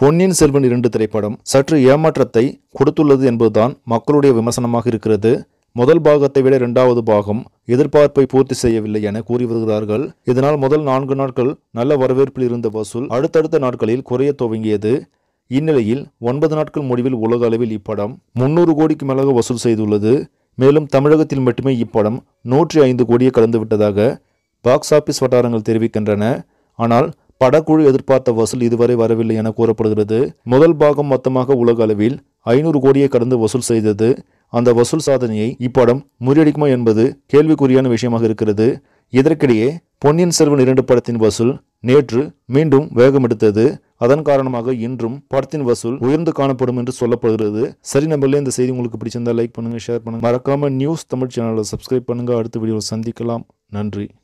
பொன்னியின் செல்வன் இரண்டு திரைப்படம் சற்று ஏமாற்றத்தை கொடுத்துள்ளது என்பதுதான் மக்களுடைய விமர்சனமாக இருக்கிறது முதல் பாகத்தை விட இரண்டாவது பாகம் எதிர்பார்ப்பை பூர்த்தி செய்யவில்லை என கூறி வருகிறார்கள் இதனால் முதல் நான்கு நாட்கள் நல்ல வரவேற்பில் இருந்த வசூல் அடுத்தடுத்த நாட்களில் குறைய துவங்கியது இந்நிலையில் ஒன்பது நாட்கள் முடிவில் உலக அளவில் இப்படம் முன்னூறு கோடிக்கு மேலாக வசூல் செய்துள்ளது மேலும் தமிழகத்தில் மட்டுமே இப்படம் நூற்றி ஐந்து கோடியை கடந்து விட்டதாக பாக்ஸ் ஆபீஸ் வட்டாரங்கள் தெரிவிக்கின்றன ஆனால் படக்குழு எதிர்பார்த்த வசூல் இதுவரை வரவில்லை என கூறப்படுகிறது முதல் பாகம் மொத்தமாக உலக அளவில் ஐநூறு கோடியை கடந்து வசூல் செய்தது அந்த வசூல் சாதனையை இப்படம் முறியடிக்குமா என்பது கேள்விக்குறியான விஷயமாக இருக்கிறது இதற்கிடையே பொன்னியின் செல்வன் இரண்டு படத்தின் வசூல் நேற்று மீண்டும் வேகமெடுத்தது அதன் காரணமாக இன்றும் படத்தின் வசூல் உயர்ந்து காணப்படும் என்று சொல்லப்படுகிறது சரி நம்மளே இந்த செய்தி உங்களுக்கு பிடிச்சிருந்தா லைக் பண்ணுங்க ஷேர் பண்ணுங்க மறக்காம நியூஸ் தமிழ் சேனலை சப்ஸ்கிரைப் பண்ணுங்க அடுத்த வீடியோவில் சந்திக்கலாம் நன்றி